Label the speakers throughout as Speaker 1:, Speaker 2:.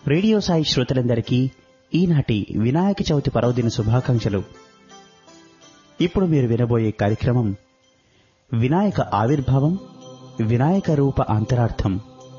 Speaker 1: radio Sai శ్రోతలందరికీ ఈనాటి వినాయక చవితి పర్వదిన శుభాకాంక్షలు ఇప్పుడు మీరు వినబోయే కార్యక్రమం వినాయక ఆవిర్భావం వినాయక రూప అంతరార్థం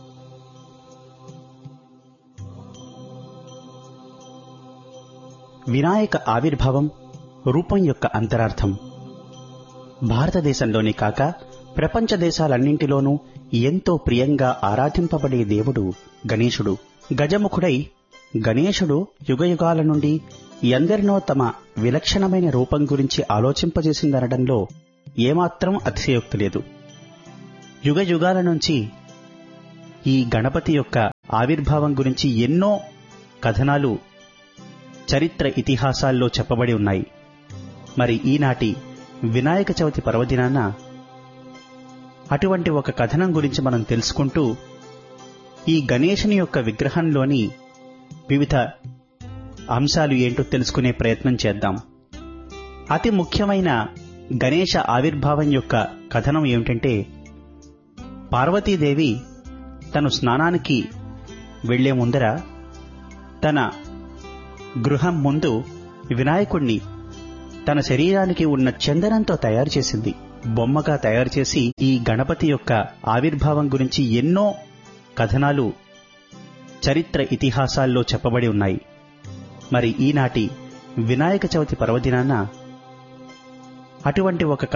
Speaker 1: వినాయక ఆవిర్భావం రూపం యొక్క అంతరార్థం భారతదేశంలోనే కాక ప్రపంచ దేశాలన్నింటిలోనూ ఎంతో ప్రియంగా ఆరాధింపబడే దేవుడు గణేశుడు గజముఖుడై గణేశుడు యుగయుగాల నుండి ఎందరినో తమ విలక్షణమైన రూపం గురించి ఆలోచింపజేసిందనడంలో ఏమాత్రం అతిశయోక్తి లేదు యుగ యుగాల నుంచి ఈ గణపతి యొక్క ఆవిర్భావం గురించి ఎన్నో కథనాలు చరిత్ర ఇతిహాసాల్లో చెప్పబడి ఉన్నాయి మరి ఈనాటి వినాయక చవితి పర్వదినాన అటువంటి ఒక కథనం గురించి మనం తెలుసుకుంటూ ఈ గణేశుని యొక్క విగ్రహంలోని వివిధ అంశాలు ఏంటో తెలుసుకునే ప్రయత్నం చేద్దాం అతి ముఖ్యమైన గణేశ ఆవిర్భావం యొక్క కథనం ఏమిటంటే పార్వతీదేవి తను స్నానానికి వెళ్లే ముందర తన గృహం ముందు వినాయకుణ్ణి తన శరీరానికి ఉన్న చందనంతో తయారు చేసింది బొమ్మగా తయారు చేసి ఈ గణపతి యొక్క ఆవిర్భావం గురించి ఎన్నో కథనాలు చరిత్ర ఇతిహాసాల్లో చెప్పబడి ఉన్నాయి మరి ఈనాటి వినాయక చవితి పర్వదినాన అటువంటి ఒక